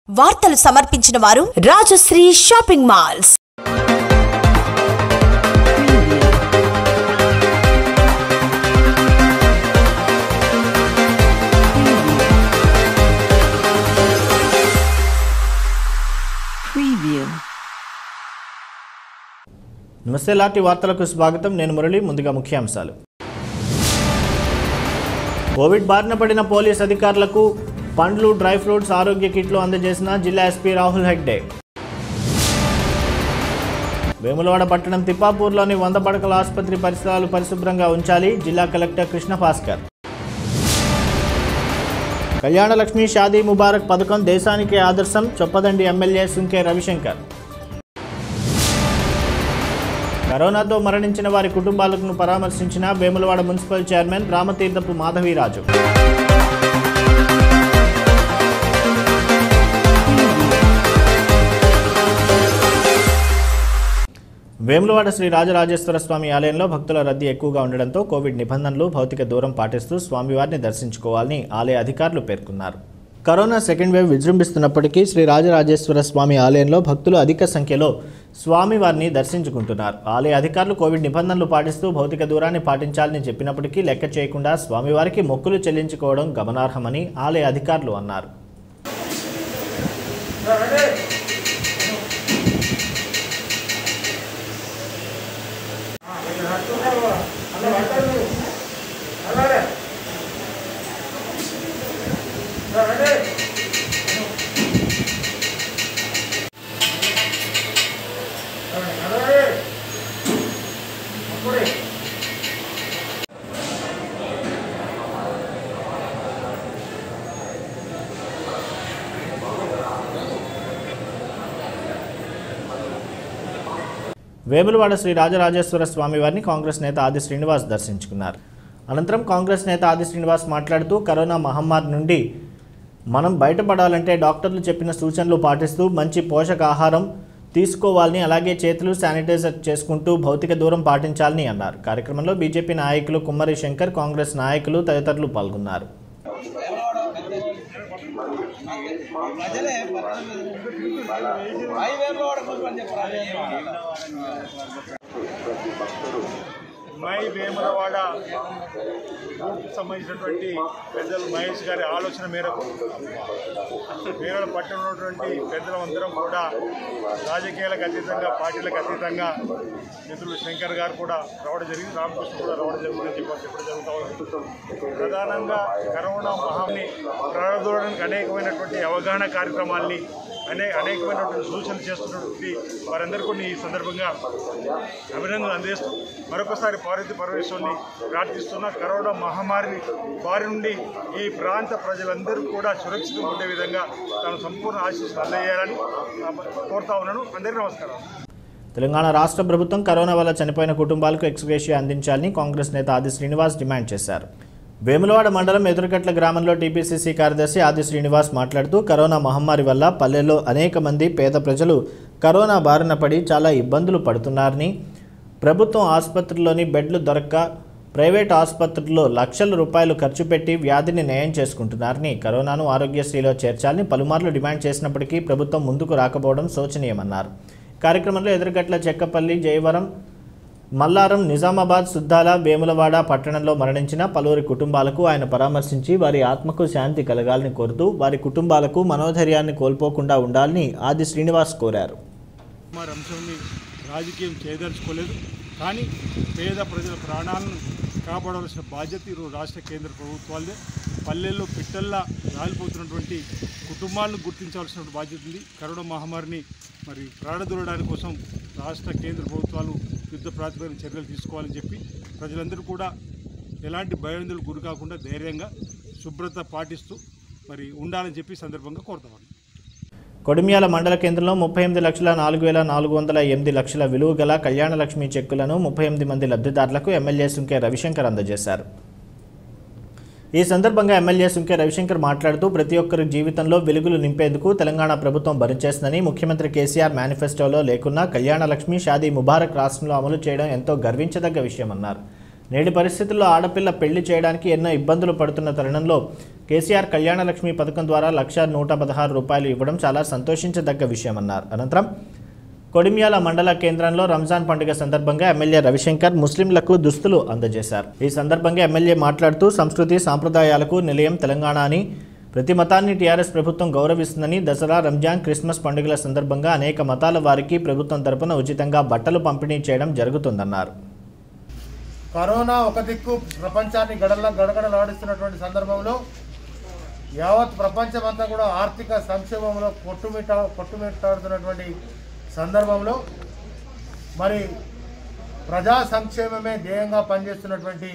వార్తలు సమర్పించిన వారు రాజశ్రీ షాపింగ్ మాల్స్ Preview. నమస్తే లాంటి వార్తలకు స్వాగతం నేను మురళి ముందుగా ముఖ్యాంశాలు కోవిడ్ బారిన పడిన పోలీస్ అధికారులకు పండ్లు డ్రై ఫ్రూట్స్ ఆరోగ్య కిట్లు అందజేసిన జిల్లా ఎస్పీ రాహుల్ హెగ్డే వేములవాడ పట్టణం తిప్పాపూర్లోని వంద పడకల ఆసుపత్రి పరిసరాలు పరిశుభ్రంగా ఉంచాలి జిల్లా కలెక్టర్ కృష్ణ భాస్కర్ కళ్యాణ లక్ష్మి షాదీ ముబారక్ పథకం దేశానికి ఆదర్శం చొప్పదండి ఎమ్మెల్యే సుంకే రవిశంకర్ కరోనాతో మరణించిన వారి కుటుంబాలను పరామర్శించిన వేములవాడ మున్సిపల్ చైర్మన్ రామతీర్థపు మాధవీరాజు వేములవాడ శ్రీ రాజరాజేశ్వర స్వామి ఆలయంలో భక్తుల రద్దీ ఎక్కువగా ఉండడంతో కోవిడ్ నిబంధనలు భౌతిక దూరం పాటిస్తూ స్వామివారిని దర్శించుకోవాలని ఆలయ అధికారులు పేర్కొన్నారు కరోనా సెకండ్ వేవ్ విజృంభిస్తున్నప్పటికీ శ్రీ రాజరాజేశ్వర స్వామి ఆలయంలో భక్తులు అధిక సంఖ్యలో స్వామివారిని దర్శించుకుంటున్నారు ఆలయ అధికారులు కోవిడ్ నిబంధనలు పాటిస్తూ భౌతిక దూరాన్ని పాటించాలని చెప్పినప్పటికీ లెక్క చేయకుండా స్వామివారికి మొక్కులు చెల్లించుకోవడం గమనార్హమని ఆలయ అధికారులు అన్నారు వేములవాడ శ్రీ రాజరాజేశ్వర స్వామి వారిని కాంగ్రెస్ నేత ఆది శ్రీనివాస్ దర్శించుకున్నారు అనంతరం కాంగ్రెస్ నేత ఆది శ్రీనివాస్ మాట్లాడుతూ కరోనా మహమ్మారి నుండి మనం బయటపడాలంటే డాక్టర్లు చెప్పిన సూచనలు పాటిస్తూ మంచి పోషకాహారం తీసుకోవాలని అలాగే చేతులు శానిటైజర్ చేసుకుంటూ భౌతిక దూరం పాటించాలని అన్నారు కార్యక్రమంలో బీజేపీ నాయకులు కుమ్మరి శంకర్ కాంగ్రెస్ నాయకులు తదితరులు పాల్గొన్నారు మై వేములవాడ గ్రూప్కి సంబంధించినటువంటి పెద్దలు మహేష్ గారి ఆలోచన మేరకు వేరే పట్టణంలో ఉన్నటువంటి పెద్దలందరం కూడా రాజకీయాలకు అతీతంగా పార్టీలకు అతీతంగా మిత్రులు శంకర్ గారు కూడా రావడం జరిగింది రామకృష్ణ కూడా రావడం జరిగిందని చెప్పి చెప్పడం జరుగుతూ ఉంది ప్రధానంగా కరోనా మహాన్ని ప్రారంభించడానికి అనేకమైనటువంటి అవగాహన కార్యక్రమాల్ని అనే అనేకమైనటువంటి సూచనలు చేస్తున్నటువంటి వారందరూ కూడా ఈ సందర్భంగా అభినందనలు అందిస్తూ మరొకసారి పార్వతి పరమేశ్వరుని ప్రార్థిస్తున్న కరోనా మహమ్మారిని వారి నుండి ఈ ప్రాంత ప్రజలందరూ కూడా సురక్షితంగా ఉండే విధంగా తాను సంపూర్ణ ఆశీస్సులు అందజేయాలని ఆ, కోరుతా ఉన్నాను అందరికీ నమస్కారం తెలంగాణ రాష్ట్ర ప్రభుత్వం కరోనా వల్ల చనిపోయిన కుటుంబాలకు ఎక్స్గ్రేషియా అందించాలని కాంగ్రెస్ నేత ఆది శ్రీనివాస్ డిమాండ్ చేశారు వేములవాడ మండలం ఎదురుగట్ల గ్రామంలో టీపీసీసీ కార్యదర్శి ఆది శ్రీనివాస్ మాట్లాడుతూ కరోనా మహమ్మారి వల్ల పల్లెల్లో అనేక మంది పేద ప్రజలు కరోనా బారిన పడి చాలా ఇబ్బందులు పడుతున్నారని ప్రభుత్వం ఆసుపత్రుల్లోని బెడ్లు దొరక్క ప్రైవేట్ ఆసుపత్రుల్లో లక్షల రూపాయలు ఖర్చు పెట్టి వ్యాధిని నయం చేసుకుంటున్నారని కరోనాను ఆరోగ్యశ్రీలో చేర్చాలని పలుమార్లు డిమాండ్ చేసినప్పటికీ ప్రభుత్వం ముందుకు రాకపోవడం శోచనీయమన్నారు కార్యక్రమంలో ఎదురుగట్ల చెక్కపల్లి జయవరం మల్లారం నిజామాబాద్ సుద్దాల వేములవాడ పట్టణంలో మరణించిన పలువురి కుటుంబాలకు ఆయన పరామర్శించి వారి ఆత్మకు శాంతి కలగాలని కోరుతూ వారి కుటుంబాలకు మనోధైర్యాన్ని కోల్పోకుండా ఉండాలని ఆది శ్రీనివాస్ కోరారు మరి అంశాన్ని రాజకీయం చేయదలుచుకోలేదు కానీ పేద ప్రజల ప్రాణాలను కాపాడవలసిన బాధ్యత ఈరోజు రాష్ట్ర కేంద్ర ప్రభుత్వాలదే పల్లెల్లో పిట్టల్లా రాలిపోతున్నటువంటి కుటుంబాలను గుర్తించవలసిన బాధ్యత ఉంది కరోనా మహమ్మారిని మరి ప్రాణదూరడానికి కోసం రాష్ట్ర కేంద్ర ప్రభుత్వాలు యుద్ధ ప్రాతిపదికన చర్యలు తీసుకోవాలని చెప్పి ప్రజలందరూ కూడా ఎలాంటి భయాందోళనకు గురి కాకుండా ధైర్యంగా శుభ్రత పాటిస్తూ మరి ఉండాలని చెప్పి ఈ సందర్భంగా కోరుతామని కొడిమ్యాల మండల కేంద్రంలో ముప్పై ఎనిమిది లక్షల నాలుగు వేల నాలుగు వందల ఎనిమిది లక్షల విలువ గల కళ్యాణ లక్ష్మి చెక్కులను ముప్పై ఎనిమిది మంది లబ్ధిదారులకు ఎమ్మెల్యే సుంకే రవిశంకర్ అందజేశారు ఈ సందర్భంగా ఎమ్మెల్యే సుంకే రవిశంకర్ మాట్లాడుతూ ప్రతి ఒక్కరి జీవితంలో వెలుగులు నింపేందుకు తెలంగాణ ప్రభుత్వం భరించేస్తుందని ముఖ్యమంత్రి కేసీఆర్ మేనిఫెస్టోలో లేకున్నా కళ్యాణ లక్ష్మి షాదీ ముబారక్ రాష్ట్రంలో అమలు చేయడం ఎంతో గర్వించదగ్గ విషయమన్నారు నేటి పరిస్థితుల్లో ఆడపిల్ల పెళ్లి చేయడానికి ఎన్నో ఇబ్బందులు పడుతున్న తరుణంలో కేసీఆర్ కళ్యాణ లక్ష్మి పథకం ద్వారా లక్ష నూట పదహారు రూపాయలు ఇవ్వడం చాలా సంతోషించదగ్గ విషయమన్నారు అనంతరం కొడిమ్యాల మండల కేంద్రంలో రంజాన్ పండుగ సందర్భంగా ఎమ్మెల్యే రవిశంకర్ ముస్లింలకు దుస్తులు అందజేశారు ఈ సందర్భంగా ఎమ్మెల్యే మాట్లాడుతూ సంస్కృతి సాంప్రదాయాలకు నిలయం తెలంగాణ అని ప్రతి మతాన్ని టీఆర్ఎస్ ప్రభుత్వం గౌరవిస్తుందని దసరా రంజాన్ క్రిస్మస్ పండుగల సందర్భంగా అనేక మతాల వారికి ప్రభుత్వం తరపున ఉచితంగా బట్టలు పంపిణీ చేయడం జరుగుతుందన్నారు కరోనా ఒక దిక్కు ప్రపంచాన్ని గడల గడగడలాడిస్తున్నటువంటి సందర్భంలో యావత్ ప్రపంచమంతా కూడా ఆర్థిక సంక్షేమంలో కొట్టుమిట్ట కొట్టుమిట్టాడుతున్నటువంటి సందర్భంలో మరి ప్రజా సంక్షేమమే ధ్యేయంగా పనిచేస్తున్నటువంటి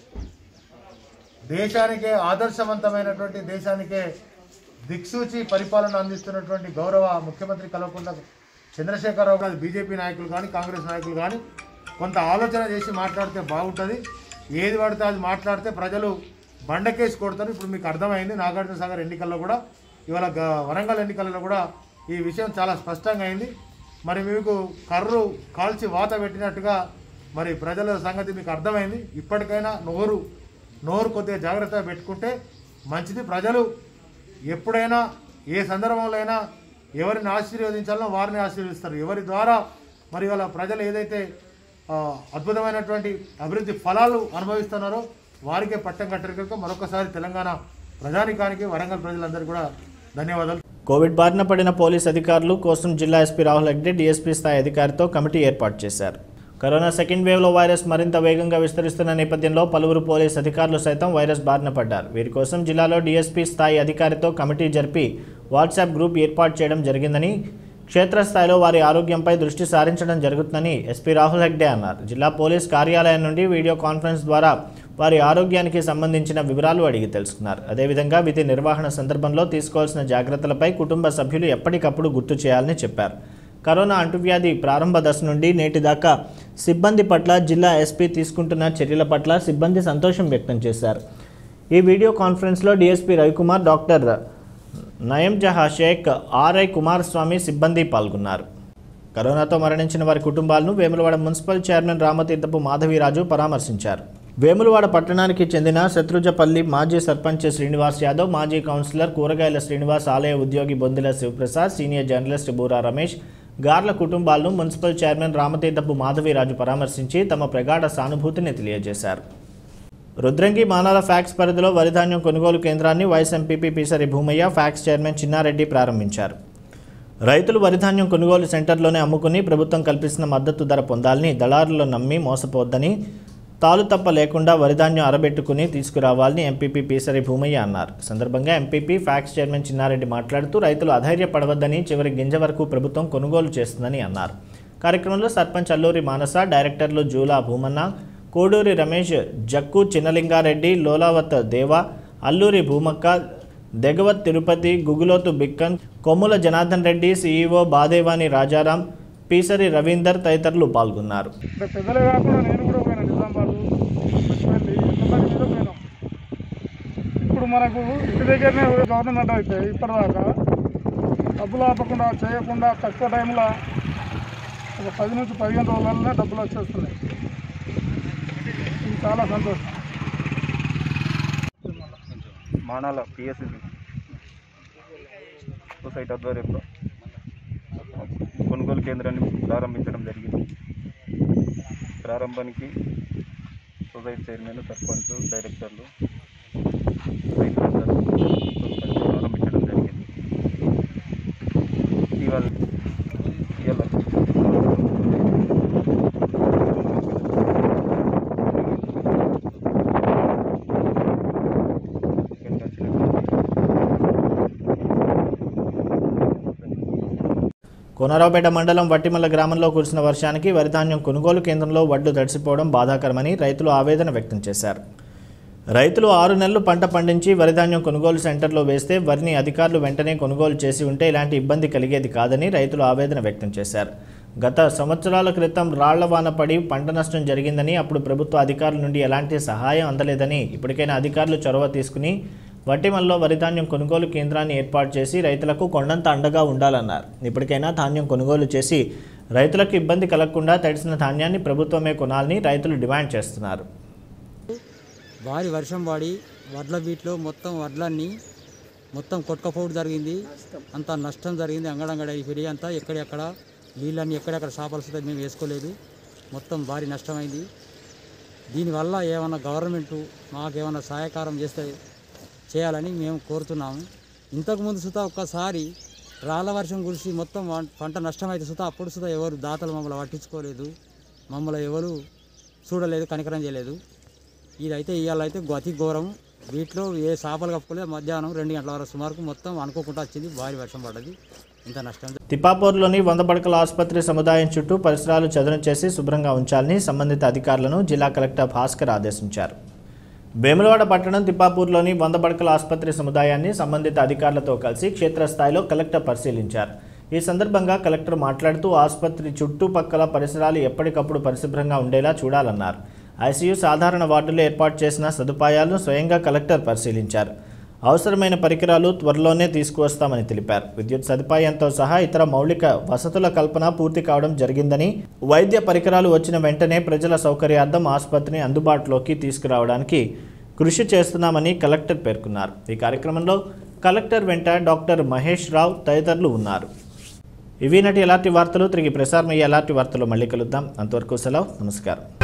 దేశానికే ఆదర్శవంతమైనటువంటి దేశానికే దిక్సూచి పరిపాలన అందిస్తున్నటువంటి గౌరవ ముఖ్యమంత్రి కల్వకుంట్ల చంద్రశేఖరరావు గారు బీజేపీ నాయకులు కానీ కాంగ్రెస్ నాయకులు కానీ కొంత ఆలోచన చేసి మాట్లాడితే బాగుంటుంది ఏది పడితే అది మాట్లాడితే ప్రజలు బండకేసి కొడతారు ఇప్పుడు మీకు అర్థమైంది నాగార్జున సాగర్ ఎన్నికల్లో కూడా ఇవాళ గ- వరంగల్ ఎన్నికల్లో కూడా ఈ విషయం చాలా స్పష్టంగా అయింది మరి మీకు కర్రు కాల్చి వాత పెట్టినట్టుగా మరి ప్రజల సంగతి మీకు అర్థమైంది ఇప్పటికైనా నోరు నోరు కొద్దిగా జాగ్రత్తగా పెట్టుకుంటే మంచిది ప్రజలు ఎప్పుడైనా ఏ సందర్భంలో అయినా ఎవరిని ఆశీర్వదించాలో వారిని ఆశీర్వదిస్తారు ఎవరి ద్వారా మరి వాళ్ళ ప్రజలు ఏదైతే ఆ, అద్భుతమైనటువంటి అభివృద్ధి ఫలాలు అనుభవిస్తున్నారో వారికే పట్టం కట్టారు కనుక మరొకసారి తెలంగాణ ప్రజానికానికి వరంగల్ ప్రజలందరికీ కూడా ధన్యవాదాలు కోవిడ్ బారిన పడిన పోలీస్ అధికారులు కోసం జిల్లా ఎస్పీ రాహుల్ హెగ్డే డీఎస్పీ స్థాయి అధికారితో కమిటీ ఏర్పాటు చేశారు కరోనా సెకండ్ వేవ్లో వైరస్ మరింత వేగంగా విస్తరిస్తున్న నేపథ్యంలో పలువురు పోలీస్ అధికారులు సైతం వైరస్ బారిన పడ్డారు వీరి కోసం జిల్లాలో డీఎస్పీ స్థాయి అధికారితో కమిటీ జరిపి వాట్సాప్ గ్రూప్ ఏర్పాటు చేయడం జరిగిందని క్షేత్రస్థాయిలో వారి ఆరోగ్యంపై దృష్టి సారించడం జరుగుతుందని ఎస్పీ రాహుల్ హెగ్డే అన్నారు జిల్లా పోలీస్ కార్యాలయం నుండి వీడియో కాన్ఫరెన్స్ ద్వారా వారి ఆరోగ్యానికి సంబంధించిన వివరాలు అడిగి తెలుసుకున్నారు అదేవిధంగా విధి నిర్వహణ సందర్భంలో తీసుకోవాల్సిన జాగ్రత్తలపై కుటుంబ సభ్యులు ఎప్పటికప్పుడు గుర్తు చేయాలని చెప్పారు కరోనా అంటువ్యాధి ప్రారంభ దశ నుండి నేటి దాకా సిబ్బంది పట్ల జిల్లా ఎస్పీ తీసుకుంటున్న చర్యల పట్ల సిబ్బంది సంతోషం వ్యక్తం చేశారు ఈ వీడియో కాన్ఫరెన్స్లో డీఎస్పీ రవికుమార్ డాక్టర్ నయం జహా షేక్ ఆర్ఐ కుమారస్వామి సిబ్బంది పాల్గొన్నారు కరోనాతో మరణించిన వారి కుటుంబాలను వేములవాడ మున్సిపల్ చైర్మన్ రామతీర్థపు మాధవీరాజు పరామర్శించారు వేములవాడ పట్టణానికి చెందిన శత్రుజపల్లి మాజీ సర్పంచ్ శ్రీనివాస్ యాదవ్ మాజీ కౌన్సిలర్ కూరగాయల శ్రీనివాస్ ఆలయ ఉద్యోగి బొందిల శివప్రసాద్ సీనియర్ జర్నలిస్ట్ బూరా రమేష్ గార్ల కుటుంబాలను మున్సిపల్ చైర్మన్ రామతీర్థపు మాధవీరాజు పరామర్శించి తమ ప్రగాఢ సానుభూతిని తెలియజేశారు రుద్రంగి మానాల ఫ్యాక్స్ పరిధిలో వరిధాన్యం కొనుగోలు కేంద్రాన్ని vice MPP Peesari Bhumaiah PACS chairman Chinnareddy ప్రారంభించారు రైతులు వరిధాన్యం కొనుగోలు సెంటర్లోనే అమ్ముకుని ప్రభుత్వం కల్పిస్తున్న మద్దతు ధర పొందాలని దళారులు నమ్మి మోసపోవద్దని తాలు తప్ప లేకుండా వరిధాన్యం అరబెట్టుకుని తీసుకురావాలని ఎంపీపీ పీసరి భూమయ్య అన్నారు ఈ సందర్భంగా ఎంపీపీ ఫ్యాక్స్ చైర్మన్ చిన్నారెడ్డి మాట్లాడుతూ రైతులు అధైర్యపడవద్దని చివరి గింజ వరకు ప్రభుత్వం కొనుగోలు చేస్తుందని అన్నారు కార్యక్రమంలో సర్పంచ్ అల్లూరి మానస డైరెక్టర్లు జూలా భూమన్న కోడూరి రమేష్ జక్కు చిన్నలింగారెడ్డి లోలావత్ దేవ అల్లూరి భూమక్క దెగవత్ తిరుపతి గుగులోతు బిక్కన్ కొమ్ముల జనార్దన్ రెడ్డి సీఈఓ బాదేవాని రాజారాం పీసరి రవీందర్ తదితరులు పాల్గొన్నారు అంటే పెద్దలే కాకుండా నేను కూడా పోయినా నిజామాబాద్ వెళ్ళి ఎంతమంది మీద పోయినాం ఇప్పుడు మనకు ఇంటి దగ్గరనే గవర్నమెంట్ అయితే ఇప్పటిదాకా డబ్బులు ఆపకుండా చేయకుండా తక్కువ టైంలో ఒక పది నుంచి పదిహేను రోజులనే డబ్బులు వచ్చేస్తున్నాయి ఇది చాలా సంతోషం మానాల పిఎస్సి సొసైటీ ఆధ్వర్యంలో కొనుగోలు కేంద్రాన్ని ప్రారంభించడం జరిగింది ప్రారంభానికి సొసైటీ చైర్మన్ సర్పంచ్ డైరెక్టర్లు రైతులందరూ ప్రారంభించడం జరిగింది ఇవాళ ఇవాళ ఇక్కడికి వచ్చిన కోనరావుపేట మండలం వట్టిమల్ల గ్రామంలో కురిసిన వర్షానికి వరిధాన్యం కొనుగోలు కేంద్రంలో వడ్లు తడిసిపోవడం బాధాకరమని రైతులు ఆవేదన వ్యక్తం చేశారు రైతులు ఆరు నెలలు పంట పండించి వరిధాన్యం కొనుగోలు సెంటర్లో వేస్తే వరిని అధికారులు వెంటనే కొనుగోలు చేసి ఉంటే ఇలాంటి ఇబ్బంది కలిగేది కాదని రైతులు ఆవేదన వ్యక్తం చేశారు గత సంవత్సరాల క్రితం రాళ్ల వాన పడి పంట నష్టం జరిగిందని అప్పుడు ప్రభుత్వ అధికారుల నుండి ఎలాంటి సహాయం అందలేదని ఇప్పటికైనా అధికారులు చొరవ తీసుకుని వట్టిమల్లో వరిధాన్యం కొనుగోలు కేంద్రాన్ని ఏర్పాటు చేసి రైతులకు కొండంత అండగా ఉండాలన్నారు ఇప్పటికైనా ధాన్యం కొనుగోలు చేసి రైతులకు ఇబ్బంది కలగకుండా తడిసిన ధాన్యాన్ని ప్రభుత్వమే కొనాలని రైతులు డిమాండ్ చేస్తున్నారు భారీ వర్షం పడి వడ్ల బీట్లో మొత్తం వడ్లన్నీ మొత్తం కొట్టుకపోవడం జరిగింది అంత నష్టం జరిగింది అంగడంగడ అయిపోయి అంతా ఎక్కడెక్కడ నీళ్ళన్నీ ఎక్కడెక్కడ చేపలు సుతా మేము వేసుకోలేదు మొత్తం భారీ నష్టమైంది దీనివల్ల ఏమన్నా గవర్నమెంట్ మాకేమన్నా సహాయకారం చేస్తే చేయాలని మేము కోరుతున్నాము ఇంతకుముందు సుతా ఒక్కసారి రాళ్ళ వర్షం కురిసి మొత్తం వం- పంట నష్టమైతే సుతా అప్పుడు సుతా ఎవరు దాతలు మమ్మల్ని పట్టించుకోలేదు మమ్మల్ని ఎవరు చూడలేదు కనికరం చేయలేదు ఇదైతే ఇవాళ అయితే అతి ఘోరం వీటిలో ఏ చేపలు కప్పుకోలేదు మధ్యాహ్నం రెండు గంటల వరకు సుమారుకు మొత్తం అనుకోకుండా వచ్చింది భారీ వర్షం పడ్డది ఇంత నష్టం తిప్పాపూర్లోని వంద పడకల ఆసుపత్రి సముదాయం చుట్టూ పరిసరాలు చదును చేసి శుభ్రంగా ఉంచాలని సంబంధిత అధికారులను జిల్లా కలెక్టర్ భాస్కర్ ఆదేశించారు వేములవాడ పట్టణం తిప్పాపూర్లోని వంద పడకల ఆసుపత్రి సముదాయాన్ని సంబంధిత అధికారులతో కలిసి క్షేత్రస్థాయిలో కలెక్టర్ పరిశీలించారు ఈ సందర్భంగా కలెక్టర్ మాట్లాడుతూ ఆసుపత్రి చుట్టుపక్కల పరిసరాలు ఎప్పటికప్పుడు పరిశుభ్రంగా ఉండేలా చూడాలన్నారు ఐసీయూ సాధారణ వార్డులో ఏర్పాటు చేసిన సదుపాయాలను స్వయంగా కలెక్టర్ పరిశీలించారు అవసరమైన పరికరాలు త్వరలోనే తీసుకువస్తామని తెలిపారు విద్యుత్ సదుపాయంతో సహా ఇతర మౌలిక వసతుల కల్పన పూర్తి కావడం జరిగిందని వైద్య పరికరాలు వచ్చిన వెంటనే ప్రజల సౌకర్యార్థం ఆసుపత్రిని అందుబాటులోకి తీసుకురావడానికి కృషి చేస్తున్నామని కలెక్టర్ పేర్కొన్నారు ఈ కార్యక్రమంలో కలెక్టర్ వెంట డాక్టర్ మహేష్ రావు తదితరులు ఉన్నారు ఇవి నటి ఎలాంటి వార్తలు తిరిగి ప్రసారమయ్యే ఎలాంటి వార్తలు మళ్ళీ కలుద్దాం అంతవరకు సెలవు నమస్కారం